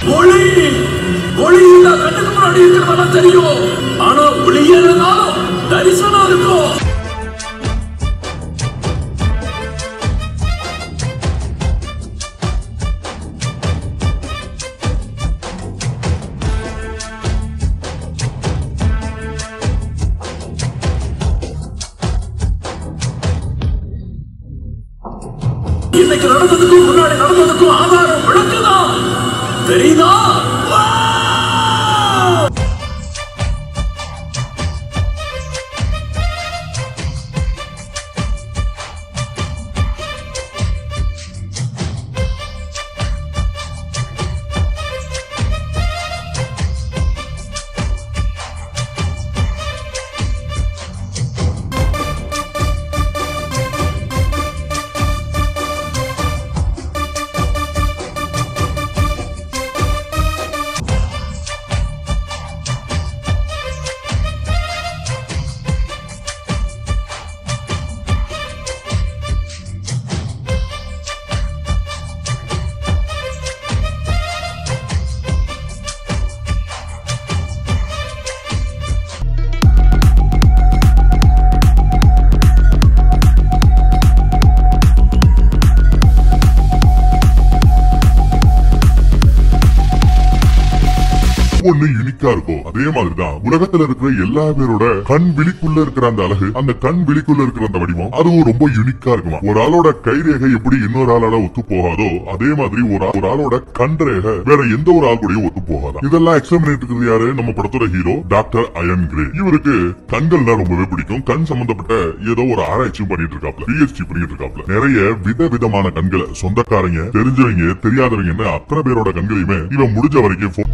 ஒளி ஒளி இல்ல கண்ணுக்கு முன்னாடி இருக்கிறதெல்லாம் தெரியும் ஆனா ஒளியே இருந்தாலும் தரிசனம் இருக்கும் இன்னைக்கு நடந்ததுக்கும் முன்னாடி நடந்ததுக்கும் ஆதாரம் விளக்குதான் தெரியுதா ஒண்ணு யூனிக்கா இருக்கும் அதே மாதிரிதான் உலகத்துல இருக்கிற எல்லா பேரோட கண் விழிக்குள்ள இருக்கிற அந்த அழகு அந்த கண் விழிக்குள்ள இருக்கிற அந்த வடிவம் அதுவும் ரொம்ப யூனிக்கா இருக்குமா ஒரு ஆளோட கைரேகை எப்படி இன்னொரு ஆளோட ஒத்து போகாதோ அதே மாதிரி ஒரு ஆ- ஒரு ஆளோட கண் ரேகை வேற எந்த ஒரு ஆள் கூடயும் ஒத்து போகாதா இதெல்லாம் எக்ஸாம் பண்ணிட்டு இருக்கிறது யாரு நம்ம படத்தோட ஹீரோ டாக்டர் அயன் கிரே இவருக்கு கண்கள்னா ரொம்பவே பிடிக்கும் கண் சம்பந்தப்பட்ட ஏதோ ஒரு ஆராய்ச்சியும் பண்ணிட்டு இருக்காப்ல பிஹெச்டி பண்ணிட்டு இருக்காப்ல நிறைய விதவிதமான கண்களை சொந்தக்காரங்க தெரிஞ்சவங்க தெரியாதவங்கன்னு அத்தனை பேரோட கண்களையுமே இவன் முடிஞ்ச வரைக்கும்